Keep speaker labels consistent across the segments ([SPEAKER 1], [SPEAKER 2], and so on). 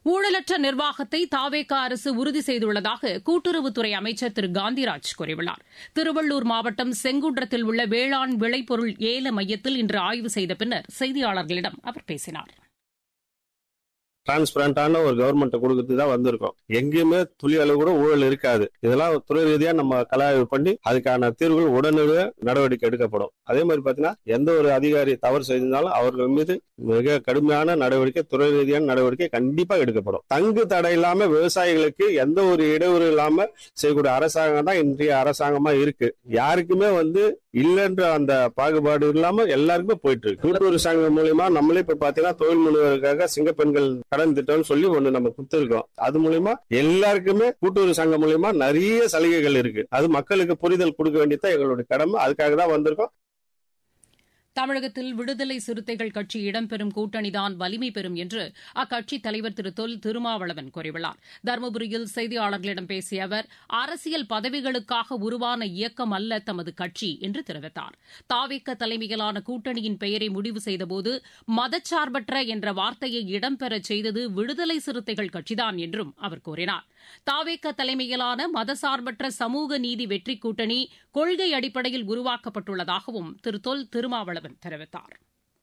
[SPEAKER 1] ஊழலற்ற நிர்வாகத்தை தாவேக அரசு உறுதி செய்துள்ளதாக கூட்டுறவுத்துறை அமைச்சர் திரு காந்திராஜ் கூறியுள்ளார் திருவள்ளூர் மாவட்டம் செங்குன்றத்தில் உள்ள வேளாண் விளைபொருள் ஏல மையத்தில் இன்று ஆய்வு செய்த பின்னர் செய்தியாளர்களிடம் அவர் பேசினார்
[SPEAKER 2] டிரான்ஸ்பரண்டான ஒரு கவர்மெண்ட் கொடுக்கறது தான் வந்திருக்கோம் எங்கேயுமே துளி அளவு கூட ஊழல் இருக்காது இதெல்லாம் துறை ரீதியா நம்ம கலாய்வு பண்ணி அதுக்கான தீர்வுகள் உடனடியாக நடவடிக்கை எடுக்கப்படும் அதே மாதிரி பாத்தீங்கன்னா எந்த ஒரு அதிகாரி தவறு செய்திருந்தாலும் அவர்கள் மீது மிக கடுமையான நடவடிக்கை துறை ரீதியான நடவடிக்கை கண்டிப்பா எடுக்கப்படும் தங்கு தடை இல்லாம விவசாயிகளுக்கு எந்த ஒரு இடையூறு இல்லாம செய்யக்கூடிய அரசாங்கம் தான் இன்றைய அரசாங்கமா இருக்கு யாருக்குமே வந்து இல்லைன்ற அந்த பாகுபாடு இல்லாம எல்லாருக்குமே போயிட்டு இருக்கு கூட்டுறவு சங்கம் மூலியமா நம்மளே இப்ப பாத்தீங்கன்னா தொழில் முனைவருக்காக சிங்கப்பெண்கள் கடன் திட்டம்னு சொல்லி ஒண்ணு நம்ம கொடுத்துருக்கோம் அது மூலியமா எல்லாருக்குமே கூட்டுறவு சங்கம் மூலியமா நிறைய சலுகைகள் இருக்கு அது மக்களுக்கு புரிதல் கொடுக்க வேண்டியதான் எங்களுடைய கடமை அதுக்காக தான் வந்திருக்கோம்
[SPEAKER 1] தமிழகத்தில் விடுதலை சிறுத்தைகள் கட்சி இடம்பெறும் கூட்டணிதான் வலிமை பெறும் என்று அக்கட்சித் தலைவர் திரு தொல் திருமாவளவன் கூறியுள்ளார் தருமபுரியில் செய்தியாளர்களிடம் பேசிய அவர் அரசியல் பதவிகளுக்காக உருவான இயக்கம் அல்ல தமது கட்சி என்று தெரிவித்தார் தாவிக்க தலைமையிலான கூட்டணியின் பெயரை முடிவு செய்தபோது மதச்சார்பற்ற என்ற வார்த்தையை இடம்பெறச் செய்தது விடுதலை சிறுத்தைகள் கட்சிதான் என்றும் அவர் கூறினார் தாவேக்க தலைமையிலான மதசார்பற்ற சமூக நீதி வெற்றி கூட்டணி கொள்கை அடிப்படையில் உருவாக்கப்பட்டுள்ளதாகவும் திரு தொல் திருமாவளவன் தெரிவித்தார்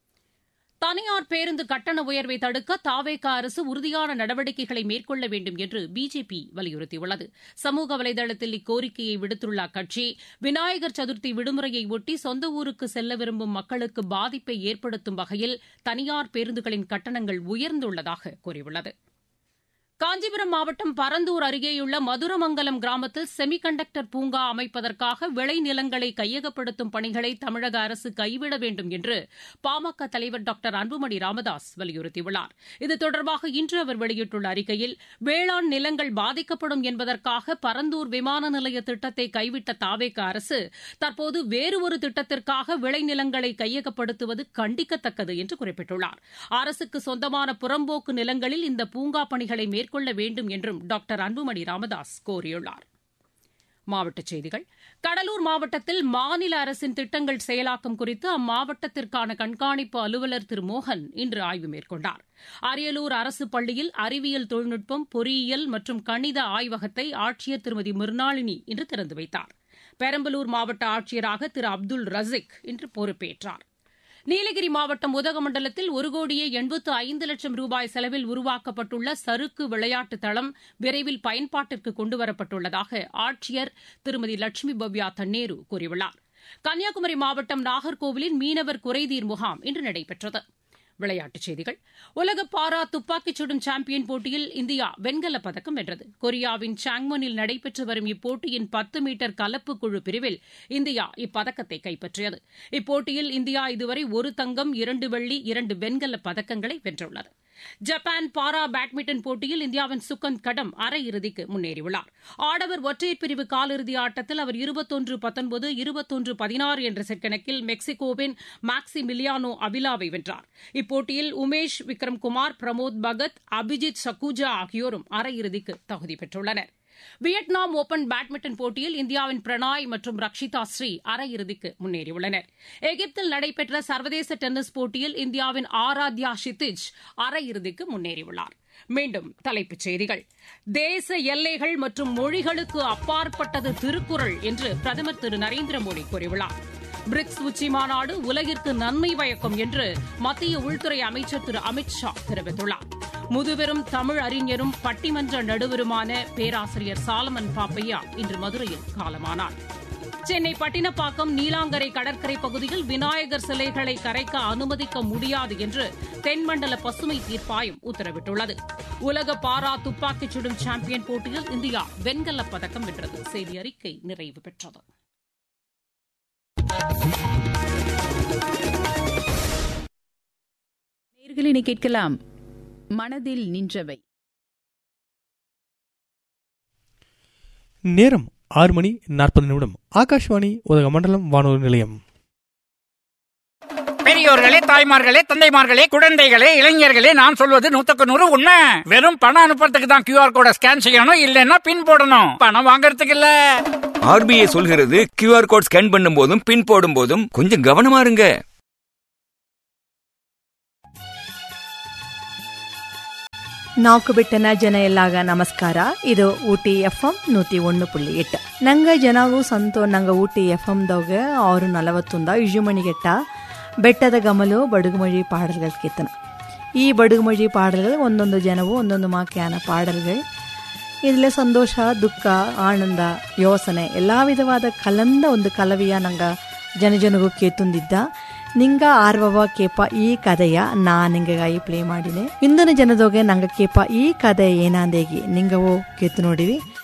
[SPEAKER 1] தனியார் பேருந்து கட்டண உயர்வை தடுக்க தாவேக அரசு உறுதியான நடவடிக்கைகளை மேற்கொள்ள வேண்டும் என்று பிஜேபி வலியுறுத்தியுள்ளது சமூக வலைதளத்தில் இக்கோரிக்கையை விடுத்துள்ள அக்கட்சி விநாயகர் சதுர்த்தி விடுமுறையை ஒட்டி சொந்த ஊருக்கு செல்ல விரும்பும் மக்களுக்கு பாதிப்பை ஏற்படுத்தும் வகையில் தனியார் பேருந்துகளின் கட்டணங்கள் உயர்ந்துள்ளதாக கூறியுள்ளது காஞ்சிபுரம் மாவட்டம் பரந்தூர் அருகேயுள்ள மதுரமங்கலம் கிராமத்தில் செமிகண்டக்டர் பூங்கா அமைப்பதற்காக விளைநிலங்களை கையகப்படுத்தும் பணிகளை தமிழக அரசு கைவிட வேண்டும் என்று பாமக தலைவர் டாக்டர் அன்புமணி ராமதாஸ் வலியுறுத்தியுள்ளார் இது தொடர்பாக இன்று அவர் வெளியிட்டுள்ள அறிக்கையில் வேளாண் நிலங்கள் பாதிக்கப்படும் என்பதற்காக பரந்தூர் விமான நிலைய திட்டத்தை கைவிட்ட தாவேக அரசு தற்போது வேறு ஒரு திட்டத்திற்காக விளைநிலங்களை கையகப்படுத்துவது கண்டிக்கத்தக்கது என்று குறிப்பிட்டுள்ளார் அரசுக்கு சொந்தமான புறம்போக்கு நிலங்களில் இந்த பூங்கா பணிகளை மேற்கொள்ள வேண்டும் என்றும் டாக்டர் அன்புமணி ராமதாஸ் கோரியுள்ளார் மாவட்டச் செய்திகள் கடலூர் மாவட்டத்தில் மாநில அரசின் திட்டங்கள் செயலாக்கம் குறித்து அம்மாவட்டத்திற்கான கண்காணிப்பு அலுவலர் திரு மோகன் இன்று ஆய்வு மேற்கொண்டார் அரியலூர் அரசு பள்ளியில் அறிவியல் தொழில்நுட்பம் பொறியியல் மற்றும் கணித ஆய்வகத்தை ஆட்சியர் திருமதி மிர்னாளினி இன்று திறந்து வைத்தார் பெரம்பலூர் மாவட்ட ஆட்சியராக திரு அப்துல் ரசிக் இன்று பொறுப்பேற்றார் நீலகிரி மாவட்டம் உதகமண்டலத்தில் ஒரு கோடியே எண்பத்து ஐந்து லட்சம் ரூபாய் செலவில் உருவாக்கப்பட்டுள்ள சறுக்கு விளையாட்டு தளம் விரைவில் பயன்பாட்டிற்கு கொண்டுவரப்பட்டுள்ளதாக ஆட்சியர் திருமதி லட்சுமி பவ்யா தன்னேரு கூறியுள்ளார் கன்னியாகுமரி மாவட்டம் நாகர்கோவிலின் மீனவர் குறைதீர் முகாம் இன்று நடைபெற்றது விளையாட்டுச் செய்திகள் உலக பாரா துப்பாக்கிச் சுடும் சாம்பியன் போட்டியில் இந்தியா வெண்கலப் பதக்கம் வென்றது கொரியாவின் சாங்மனில் நடைபெற்று வரும் இப்போட்டியின் பத்து மீட்டர் கலப்பு குழு பிரிவில் இந்தியா இப்பதக்கத்தை கைப்பற்றியது இப்போட்டியில் இந்தியா இதுவரை ஒரு தங்கம் இரண்டு வெள்ளி இரண்டு வெண்கலப் பதக்கங்களை வென்றுள்ளது ஜப்பான் பாரா பேட்மிண்டன் போட்டியில் இந்தியாவின் சுகந்த் கடம் அரையிறுதிக்கு முன்னேறியுள்ளார் ஆடவர் ஒற்றையர் பிரிவு காலிறுதி ஆட்டத்தில் அவர் இருபத்தொன்று பத்தொன்பது இருபத்தொன்று பதினாறு என்ற செட் கணக்கில் மெக்சிகோவின் மேக்சி மிலியானோ அபிலாவை வென்றார் இப்போட்டியில் உமேஷ் விக்ரம் குமார் பிரமோத் பகத் அபிஜித் சக்குஜா ஆகியோரும் அரையிறுதிக்கு தகுதி பெற்றுள்ளனர் வியட்நாம் ஓபன் பேட்மிண்டன் போட்டியில் இந்தியாவின் பிரணாய் மற்றும் ரக்ஷிதா ஸ்ரீ அரையிறுதிக்கு முன்னேறியுள்ளனர் எகிப்தில் நடைபெற்ற சர்வதேச டென்னிஸ் போட்டியில் இந்தியாவின் ஆராத்யா ஷித்திஜ் அரையிறுதிக்கு முன்னேறியுள்ளார் மீண்டும் தலைப்புச் செய்திகள் தேச எல்லைகள் மற்றும் மொழிகளுக்கு அப்பாற்பட்டது திருக்குறள் என்று பிரதமர் திரு நரேந்திர மோடி கூறியுள்ளார் பிரிக்ஸ் உச்சி மாநாடு உலகிற்கு நன்மை பயக்கும் என்று மத்திய உள்துறை அமைச்சர் திரு அமித் ஷா தெரிவித்துள்ளார் முதுபெரும் தமிழ் அறிஞரும் பட்டிமன்ற நடுவருமான பேராசிரியர் சாலமன் பாப்பையா இன்று மதுரையில் காலமானார் சென்னை பட்டினப்பாக்கம் நீலாங்கரை கடற்கரை பகுதியில் விநாயகர் சிலைகளை கரைக்க அனுமதிக்க முடியாது என்று தென்மண்டல பசுமை தீர்ப்பாயம் உத்தரவிட்டுள்ளது உலக பாரா துப்பாக்கிச் சுடும் சாம்பியன் போட்டியில் இந்தியா வெண்கலப் பதக்கம் வென்றது செய்தி அறிக்கை நிறைவு பெற்றது
[SPEAKER 3] நேர்களினை கேட்கலாம் மனதில் நின்றவை
[SPEAKER 4] நேரம் ஆறு மணி நாற்பது நிமிடம் ஆகாஷ்வாணி உதகமண்டலம் வானொலி நிலையம்
[SPEAKER 5] பெரியோர்களே தாய்மார்களே தந்தைமார்களே குழந்தைகளே இளைஞர்களே நான் சொல்வது நூத்துக்கு நூறு உண்மை வெறும் பணம் அனுப்புறதுக்கு தான் கியூஆர் கோட ஸ்கேன் செய்யணும் இல்லைன்னா பின் போடணும் பணம் வாங்குறதுக்கு இல்ல
[SPEAKER 6] ஆர்பிஐ சொல்கிறது கியூஆர் கோட் ஸ்கேன் பண்ணும் போதும் பின் போடும் போதும் கொஞ்சம் கவனமா இருங்க
[SPEAKER 7] ನಾಲ್ಕು ಬಿಟ್ಟನ ಜನ ಎಲ್ಲಾಗ ನಮಸ್ಕಾರ ಇದು ಊಟಿ ಎಫ್ ಎಂ ನೂತಿ ಒಂದು ಪುಳ್ಳಿ ಎಟ್ಟ ನಂಗ ಜನಗೂ ಸಂತೋ ನಂಗ ಊಟಿ ಎಫ್ ಎಮ್ದಾಗ ಆರು ನಲವತ್ತೊಂದ ಇಜುಮಣಿಗೆಟ್ಟ ಬೆಟ್ಟದ ಗಮಲು ಬಡುಗುಮೊഴി ಪಾಡಲ್ಗಳು ಕೀರ್ತನ ಈ ಬಡುಗುಮೊഴി ಪಾಡಲ್ಗಳು ಒಂದೊಂದು ಜನವು ಒಂದೊಂದು ಮಾಕ್ಯಾನ ಪಾಡಲ್ಗಳು ಇದರಲ್ಲಿ ಸಂತೋಷ ದುಃಖ ಆನಂದ ಯೋಸನೆ ಎಲ್ಲ ವಿಧವಾದ ಕಲಂದ ಒಂದು ಕಲವಿಯ ನಂಗ ಜನಜನಗೂ ಕೇತುಂದಿದ್ದ ನಿಂಗ ಆರ್ವವ ಕೇಪ ಈ ಕಥೆಯ ನಾ ನಿಂಗಾಗಿ ಪ್ಲೇ ಮಾಡಿದೆ ಇಂದಿನ ಜನದೋಗೆ ನಂಗ ಕೇಪ ಈ ಕಥೆ ಏನಾಂದೇಗಿ ನಿಂಗವೋ ಕೇತು ನೋಡಿವಿ